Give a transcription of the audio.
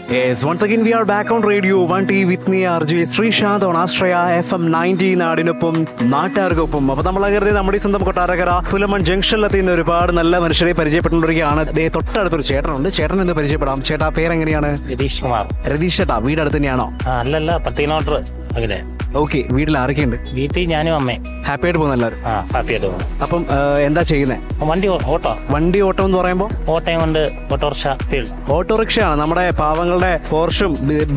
Yes, once again we are back on Radio 1T with me RJ Sreesanth on Astraya FM 90 നാടിനൊപ്പം നാട്ടുകാർക്കൊപ്പം അപ്പൊ നമ്മൾ കരുതി നമ്മുടെ ഈ സ്വന്തം കൊട്ടാരക്കര പുലമൺ ജംഗ്ഷനിലെത്തി ഇന്ന് ഒരുപാട് നല്ല മനുഷ്യരെ പരിചയപ്പെട്ടുകൊണ്ടിരിക്കുകയാണ് ദേ തൊട്ടടുത്തൊരു ചേട്ടനുണ്ട് ചേട്ടൻ എന്ന് പരിചയപ്പെടാം ചേട്ടാ പേരെങ്ങനെയാണ് രതീഷ് കുമാർ രതീഷ് ചേട്ടാ വീട് അടുത്ത് തന്നെയാണോ ആ അല്ലല്ല പത്ത് കിലോമീറ്റർ അകലെ ഓക്കെ വീട്ടിൽ ആരൊക്കെയുണ്ട് വീട്ടിൽ ഞാനും അമ്മയും ഹാപ്പി ആയിട്ട് പോകുന്ന എല്ലാവരും ആ ഹാപ്പിയായിട്ട് പോകും അപ്പം ആ, എന്താ ചെയ്യുന്നത് വണ്ടി ഓ- ഓട്ടോ വണ്ടി ഓട്ടം എന്ന് പറയുമ്പോൾ ഓട്ടയും കൊണ്ട് ഓട്ടോറിക്ഷ ഫീൽഡ് ഓട്ടോറിക്ഷയാണ് നമ്മുടെ പാവങ്ങളുടെ പോർഷും